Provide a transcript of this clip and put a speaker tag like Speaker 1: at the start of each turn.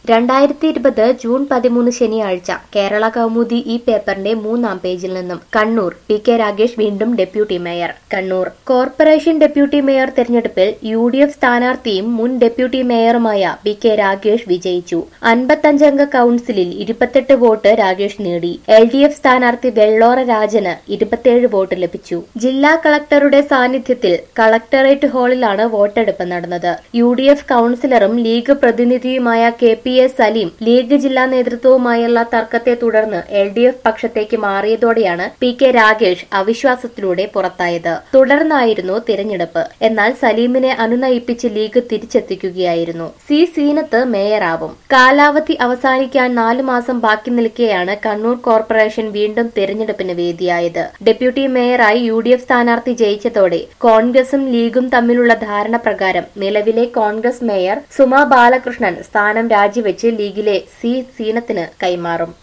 Speaker 1: രണ്ടായിരത്തി ഇരുപത് ജൂൺ പതിമൂന്ന് ശനിയാഴ്ച കേരള കൗമുദി ഈ പേപ്പറിന്റെ മൂന്നാം പേജിൽ നിന്നും കണ്ണൂർ പി കെ രാഗേഷ് വീണ്ടും deputy mayor Kannur corporation deputy mayor തെരഞ്ഞെടുപ്പിൽ യു ഡി എഫ് സ്ഥാനാർത്ഥിയും മുൻ ഡെപ്യൂട്ടി മേയറുമായ പി കെ രാഗേഷ് വിജയിച്ചു അൻപത്തഞ്ചംഗ കൌൺസിലിൽ ഇരുപത്തെട്ട് വോട്ട് രാഗേഷ് നേടി എൽ ഡി എഫ് സ്ഥാനാർത്ഥി വെള്ളോറ രാജന് ഇരുപത്തിയേഴ് വോട്ട് ലഭിച്ചു ജില്ലാ കളക്ടറുടെ സാന്നിധ്യത്തിൽ കളക്ടറേറ്റ് ഹാളിലാണ് വോട്ടെടുപ്പ് നടന്നത് യു ഡി എഫ് കൌൺസിലറും ലീഗ് പ്രതിനിധിയുമായ K P S Saleem league ജില്ലാ നേതൃത്വവുമായുള്ള തർക്കത്തെ തുടർന്ന് എൽ ഡി എഫ് പക്ഷത്തേക്ക് മാറിയതോടെയാണ് പി കെ രാഗേഷ് അവിശ്വാസത്തിലൂടെ പുറത്തായത് തുടർന്നായിരുന്നു തിരഞ്ഞെടുപ്പ് എന്നാൽ സലീമിനെ അനുനയിപ്പിച്ച് ലീഗ് തിരിച്ചെത്തിക്കുകയായിരുന്നു സി സീനത്ത് മേയറാവും കാലാവധി അവസാനിക്കാൻ നാലു മാസം ബാക്കി നിൽക്കെയാണ് കണ്ണൂർ കോർപ്പറേഷൻ വീണ്ടും തിരഞ്ഞെടുപ്പിന് വേദിയായത് ഡെപ്യൂട്ടി മേയറായി യു ഡി എഫ് സ്ഥാനാർത്ഥി ജയിച്ചതോടെ കോൺഗ്രസും ലീഗും തമ്മിലുള്ള ധാരണ പ്രകാരം നിലവിലെ കോൺഗ്രസ് മേയർ സുമാ ബാലകൃഷ്ണൻ സ്ഥാനം രാജിവെച്ച് ലീഗിലെ സി സീനത്തിന് കൈമാറും